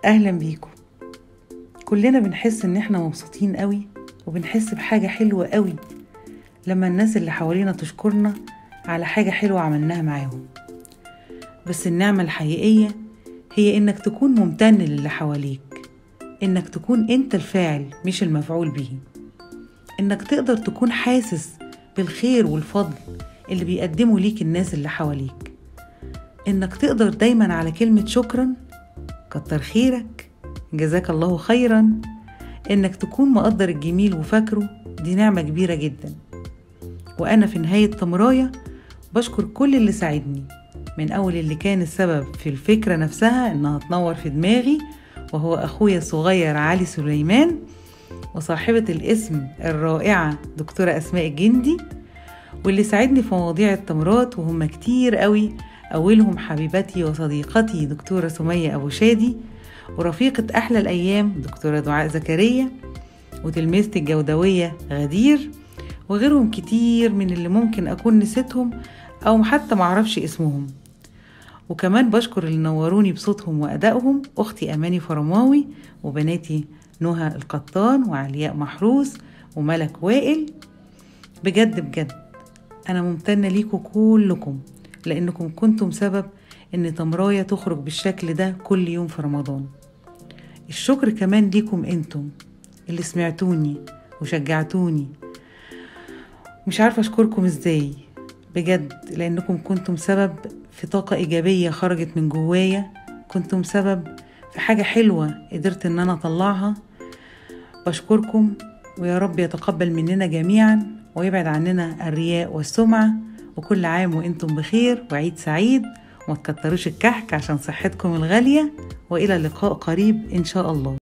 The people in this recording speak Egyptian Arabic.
اهلا بيكم كلنا بنحس ان احنا مبسوطين قوي وبنحس بحاجة حلوة قوي لما الناس اللي حوالينا تشكرنا على حاجة حلوة عملناها معاهم بس النعمة الحقيقية هي انك تكون ممتن للي حواليك انك تكون انت الفاعل مش المفعول به انك تقدر تكون حاسس بالخير والفضل اللي بيقدمه ليك الناس اللي حواليك انك تقدر دايما على كلمة شكرا كتر خيرك جزاك الله خيرا انك تكون مقدر الجميل وفاكره دي نعمة كبيرة جدا وانا في نهاية تمراية بشكر كل اللي ساعدني من اول اللي كان السبب في الفكرة نفسها انها تنور في دماغي وهو اخويا الصغير علي سليمان وصاحبة الاسم الرائعة دكتورة اسماء الجندي واللي ساعدني في مواضيع التمرات وهم كتير قوي أولهم حبيبتي وصديقتي دكتورة سمية أبو شادي ورفيقة أحلى الأيام دكتورة دعاء زكريا وتلميذتي الجودوية غدير وغيرهم كتير من اللي ممكن أكون نسيتهم أو حتى معرفش اسمهم وكمان بشكر اللي نوروني بصوتهم وأدائهم أختي أماني فرماوي وبناتي نهى القطان وعلياء محروس وملك وائل بجد بجد أنا ممتنة ليكم كلكم لأنكم كنتم سبب إن تمراية تخرج بالشكل ده كل يوم في رمضان الشكر كمان ليكم انتم اللي سمعتوني وشجعتوني مش عارفة أشكركم إزاي بجد لأنكم كنتم سبب في طاقة إيجابية خرجت من جوايا كنتم سبب في حاجة حلوة قدرت إن أنا أطلعها بشكركم ويا رب يتقبل مننا جميعا ويبعد عننا الرياء والسمعة وكل عام وانتم بخير وعيد سعيد وما تكتروش الكحك عشان صحتكم الغالية وإلى اللقاء قريب إن شاء الله